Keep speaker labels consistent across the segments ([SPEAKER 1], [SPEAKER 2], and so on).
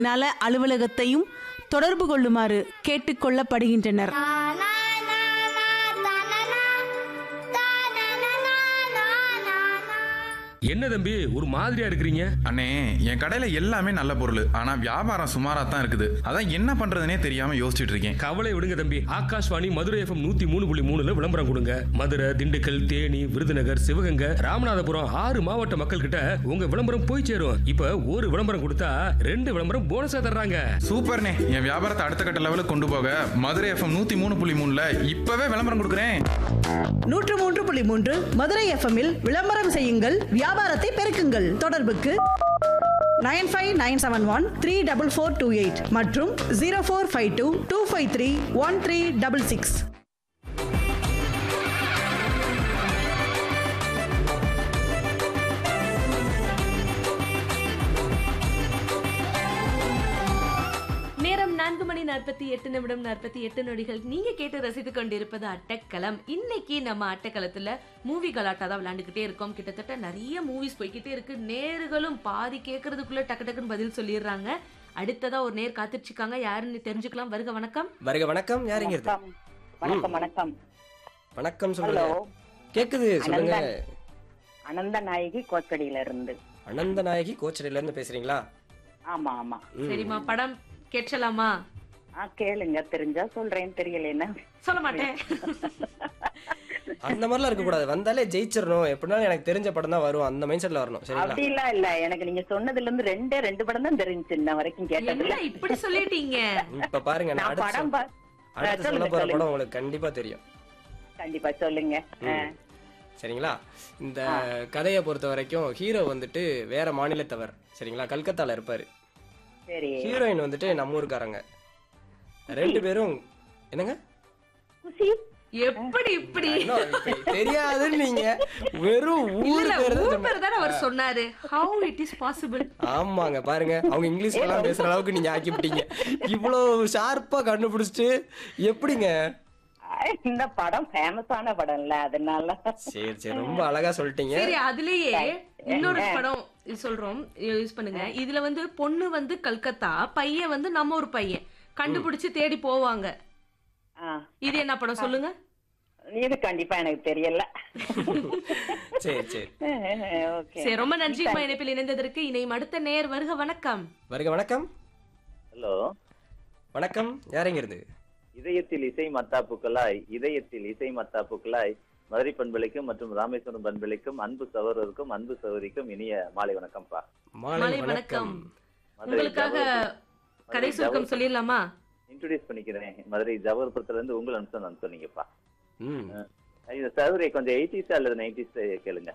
[SPEAKER 1] நல அலுவலகத்தையும் தொடர்பு கொள்ளுமாறு கேட்டுக்கொள்ளப்படுகின்றனர்
[SPEAKER 2] என்ன தம்பி ஒரு மாதிரியா இருக்கிறீங்க
[SPEAKER 3] அண்ணே என் கடையில எல்லாமே நல்ல பொருள் ஆனா வியாபாரம் சுமாரா தான் இருக்குது அதான் என்ன பண்றதுனே தெரியாம யோசிச்சுட்டு இருக்கேன்
[SPEAKER 2] கவலை விடுங்க தம்பி ஆகாஷ்வாணி மதுரை எஃப்எம் நூத்தி மூணு புள்ளி மூணுல விளம்பரம் கொடுங்க மதுரை திண்டுக்கல் தேனி விருதுநகர் சிவகங்கை ராமநாதபுரம் ஆறு மாவட்ட மக்கள் கிட்ட உங்க விளம்பரம் போய் சேரும் இப்ப ஒரு விளம்பரம் கொடுத்தா ரெண்டு விளம்பரம் போனஸா தர்றாங்க
[SPEAKER 3] சூப்பர்ண்ணே என் வியாபாரத்தை அடுத்த கட்ட லெவலுக்கு கொண்டு போக மதுரை எஃப்எம் நூத்தி மூணு புள்ளி மூணுல இப்பவே விளம்பரம் கொடுக்குறேன்
[SPEAKER 4] நூற்று மூன்று புள்ளி மூன்று மதுரை எஃப்எம்மில் விளம்பரம் செய்யுங்கள் வியாபாரத்தை பெருக்குங்கள் தொடர்புக்கு nine five nine seven one three double four two eight மற்றும் zero four five two two five three one three double six
[SPEAKER 5] நேரம் நான்கு மணி நாற்பத்தி எட்டு நிமிடம் நாற்பத்தி எட்டு நொடிகள் நீங்க கேட்டு ரசித்து கொண்டிருப்பது அட்டக்களம் இன்னைக்கு நம்ம அட்டக்களத்துல மூவி கலாட்டா தான் விளையாண்டுக்கிட்டே இருக்கோம் கிட்டத்தட்ட நிறைய மூவிஸ் போய்கிட்டே இருக்கு நேர்களும் பாதி கேட்கறதுக்குள்ள டக்கு டக்குன்னு பதில் சொல்லிடுறாங்க அடுத்ததா ஒரு நேர் காத்துட்ருக்காங்க யாருன்னு தெரிஞ்சுக்கலாம் வருக வணக்கம்
[SPEAKER 6] வருக வணக்கம் யாருங்கிறது
[SPEAKER 7] வணக்கம் வணக்கம்
[SPEAKER 6] வணக்கம் சொல்லுங்க
[SPEAKER 7] ஹலோ
[SPEAKER 6] கேக்குது சொல்லுங்க
[SPEAKER 7] அனந்தன். அனந்த நாயகி கோச்சடியில இருந்து
[SPEAKER 6] அனந்த நாயகி கோச்சடையில இருந்து பேசுறீங்களா
[SPEAKER 7] ஆமா ஆமா
[SPEAKER 6] ம்.
[SPEAKER 5] சரிம்மா படம் கேட்கலாமா
[SPEAKER 7] ஆ கேளுங்க தெரிஞ்சா சொல்றேன் தெரியலன்னா
[SPEAKER 5] சொல்ல மாட்டேன்
[SPEAKER 6] அந்த மாதிரிலாம் இருக்க கூடாது வந்தாலே ஜெயிச்சிடணும் எப்படினாலும் எனக்கு தெரிஞ்ச படம் தான் வரும் அந்த மைண்ட் செட்ல வரணும் சரிங்களா
[SPEAKER 7] அப்படிலாம் இல்ல எனக்கு நீங்க சொன்னதுல இருந்து ரெண்டே ரெண்டு படம் தான் தெரிஞ்சு இன்ன வரைக்கும் கேட்டதுல
[SPEAKER 5] என்ன இப்படி சொல்லிட்டீங்க
[SPEAKER 6] இப்ப பாருங்க நான்
[SPEAKER 7] நான்
[SPEAKER 6] அடுத்து
[SPEAKER 7] படம்
[SPEAKER 6] சொல்-
[SPEAKER 7] பா-
[SPEAKER 6] அடுத்து சொல்ல
[SPEAKER 7] சொல்லுங்க,
[SPEAKER 6] போற
[SPEAKER 7] சொல்லுங்க.
[SPEAKER 6] படம் உங்களுக்கு கண்டிப்பா தெரியும்
[SPEAKER 7] கண்டிப்பா சொல்லுங்க ஆ,
[SPEAKER 6] சரிங்களா இந்த கதையை பொறுத்த வரைக்கும் ஹீரோ வந்துட்டு வேற மாநிலத்தவர் சரிங்களா கல்கத்தால இருப்பாரு
[SPEAKER 7] சரி
[SPEAKER 6] ஹீரோயின் வந்துட்டு நம்ம ஊருக்காரங்க ரெண்டு பேரும் என்னங்க
[SPEAKER 7] குசி
[SPEAKER 5] எப்படி இப்படி
[SPEAKER 6] இன்னும் இப்படி தெரியாதுன்னு நீங்க வெறும் ஊர்
[SPEAKER 5] இல்ல
[SPEAKER 6] பேர் தான்
[SPEAKER 5] ஊர்
[SPEAKER 6] சொன்னீங்க.
[SPEAKER 5] பேர் தானே அவர் சொன்னாரு ஹவு இட் இஸ் பாசிபிள்
[SPEAKER 6] ஆமாங்க பாருங்க அவங்க இங்கிலீஷ் எல்லாம் பேசுற அளவுக்கு நீங்க ஆக்கிவிட்டீங்க இவ்வளவு ஷார்ப்பா கண்டுபிடிச்சிட்டு எப்படிங்க
[SPEAKER 7] ஆ, இந்த படம் ஃபேமஸான படம் இல்ல அதனால
[SPEAKER 6] சரி சரி ரொம்ப அழகா சொல்லிட்டீங்க
[SPEAKER 5] சரி அதுலயே இன்னொரு படம் இது சொல்றோம் யூஸ் பண்ணுங்க இதுல வந்து பொண்ணு வந்து கல்கத்தா பையன் வந்து நம்ம ஒரு பையன் கண்டுபிடிச்சு தேடி போவாங்க
[SPEAKER 7] ஆ,
[SPEAKER 5] இது என்ன படம் சொல்லுங்க
[SPEAKER 7] இது கண்டிப்பா எனக்கு தெரியல
[SPEAKER 6] சரி சரி
[SPEAKER 7] ஓகே
[SPEAKER 5] சரி ரொம்ப நன்றி அம்மா இணைப்பில் இணைந்ததற்கு இணையும் அடுத்த நேர் வருக வணக்கம்
[SPEAKER 6] வருக வணக்கம்
[SPEAKER 8] ஹலோ
[SPEAKER 6] வணக்கம் யாருங்க இருந்து
[SPEAKER 8] இதயத்தில் இசை மத்தாப்புக்களாய் இதயத்தில் இசை மத்தாப்புக்களாய் மதுரை பண்பலைக்கும் மற்றும் ராமேஸ்வரம் பண்பலைக்கும் அன்பு சகோதரருக்கும் அன்பு சகோதரிக்கும் இனிய மாலை வணக்கம்ப்பா
[SPEAKER 5] மாலை வணக்கம்
[SPEAKER 8] மதுரை
[SPEAKER 5] உங்களுக்காக கதை சுருக்கம் சொல்லிடலாமா
[SPEAKER 8] இன்ட்ரோடியூஸ் பண்ணிக்கிறேன் மதுரை ஜவஹர்புரத்துல இருந்து உங்கள் அம்சம் நான் சொன்னீங்கப்பா
[SPEAKER 6] ம்
[SPEAKER 8] இந்த சகோதரி கொஞ்சம் எயிட்டிஸ் அல்லது நைன்டிஸ் கேளுங்க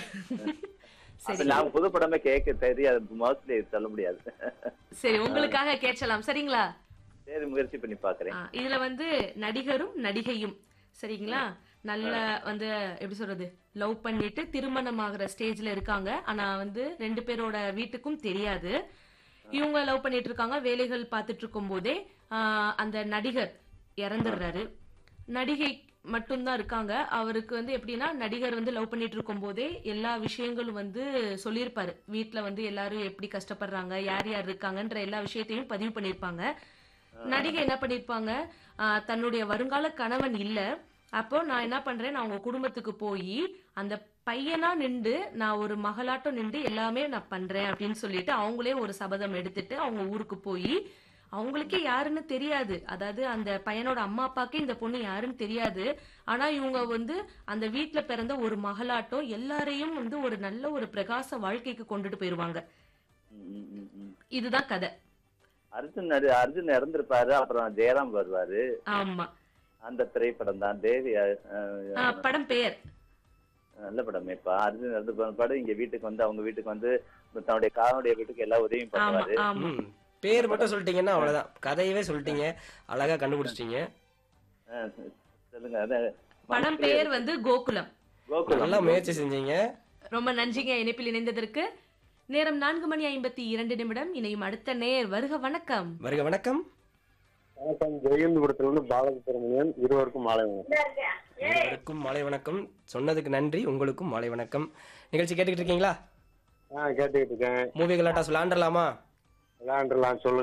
[SPEAKER 5] சரி
[SPEAKER 8] அது நான் புது படமே கேட்க தெரியாது மோஸ்ட்லி சொல்ல முடியாது
[SPEAKER 5] சரி உங்களுக்காக கேட்கலாம் சரிங்களா
[SPEAKER 8] சரி முயற்சி பண்ணி பாக்குறேன்
[SPEAKER 5] ஆ, இதுல வந்து நடிகரும் நடிகையும் சரிங்களா நல்ல வந்து எப்படி சொல்றது லவ் பண்ணிட்டு திருமணம் ஆகுற ஸ்டேஜ்ல இருக்காங்க ஆனா வந்து ரெண்டு பேரோட வீட்டுக்கும் தெரியாது இவங்க லவ் பண்ணிட்டு இருக்காங்க வேலைகள் பார்த்துட்டு இருக்கும் போதே ஆ, அந்த நடிகர் இறந்துடுறாரு நடிகை மட்டும்தான் இருக்காங்க அவருக்கு வந்து எப்படின்னா நடிகர் வந்து லவ் பண்ணிட்டு இருக்கும் போதே எல்லா விஷயங்களும் வந்து சொல்லியிருப்பாரு வீட்ல வந்து எல்லாரும் எப்படி கஷ்டப்படுறாங்க யார் யார் இருக்காங்கன்ற எல்லா விஷயத்தையும் பதிவு பண்ணியிருப்பாங்க நடிகை என்ன பண்ணிருப்பாங்க ஆஹ் தன்னுடைய வருங்கால கணவன் இல்ல அப்போ நான் என்ன பண்றேன் நான் உங்க குடும்பத்துக்கு போய் அந்த பையனா நின்று நான் ஒரு மகளாட்டம் நின்று எல்லாமே நான் பண்றேன் அப்படின்னு சொல்லிட்டு அவங்களே ஒரு சபதம் எடுத்துட்டு அவங்க ஊருக்கு போய் அவங்களுக்கே யாருன்னு தெரியாது அதாவது அந்த பையனோட அம்மா அப்பாக்கே இந்த பொண்ணு யாருன்னு தெரியாது ஆனா இவங்க வந்து அந்த வீட்ல பிறந்த ஒரு மகளாட்டம் எல்லாரையும் வந்து ஒரு நல்ல ஒரு பிரகாச வாழ்க்கைக்கு கொண்டுட்டு போயிருவாங்க
[SPEAKER 8] ம், ம், ம், ம்.
[SPEAKER 5] இதுதான் கதை
[SPEAKER 8] அர்ஜுன் நடி அர்ஜுன் இறந்திருப்பாரு அப்புறம் ஜெயராம் வருவாரு
[SPEAKER 5] ஆமா
[SPEAKER 8] அந்த திரைப்படம் தான் தேவி அஹ்,
[SPEAKER 5] ஆஹ்
[SPEAKER 8] அஹ்,
[SPEAKER 5] படம் பெயர்
[SPEAKER 8] நல்ல படமேப்பா அர்ஜுன் இறந்து போன படம் இங்க வீட்டுக்கு வந்து அவங்க வீட்டுக்கு வந்து தன்னுடைய காரனுடைய வீட்டுக்கு எல்லா உதவியும்
[SPEAKER 5] ஆமா
[SPEAKER 8] பண்ணுவாரு
[SPEAKER 5] ஆமா
[SPEAKER 6] ம் பேர் மட்டும் சொல்லிட்டீங்கன்னா அவ்வளவுதான் கதையவே சொல்லிட்டீங்க அழகா கண்டுபிடிச்சிட்டீங்க
[SPEAKER 8] அஹ், சொல்லுங்க அதான்
[SPEAKER 5] படம் பெயர் வந்து கோகுலம்
[SPEAKER 8] கோகுலம்
[SPEAKER 6] நல்லா முயற்சி செஞ்சீங்க
[SPEAKER 5] ரொம்ப நன்றிங்க இணைப்பில் இணைந்ததற்கு நேரம் நான்கு மணி ஐம்பத்தி இரண்டு நிமிடம் இணையும் அடுத்த நேர் வருக வணக்கம்
[SPEAKER 6] வருக வணக்கம்
[SPEAKER 9] வணக்கம் ஜெயந்திபுரத்திலிருந்து பாலாஜி சுப்பிரமணியன் இருவருக்கும் மாலை வணக்கம்
[SPEAKER 6] இருவருக்கும் மாலை வணக்கம் சொன்னதுக்கு நன்றி உங்களுக்கும் மாலை வணக்கம் நிகழ்ச்சி கேட்டுக்கிட்டு இருக்கீங்களா
[SPEAKER 9] ஆ கேட்டுக்கிட்டு இருக்கேன்
[SPEAKER 6] மூவி கலாட்டாஸ் விளாண்டலாமா
[SPEAKER 9] விளையாண்டுலாம் சொல்லுங்க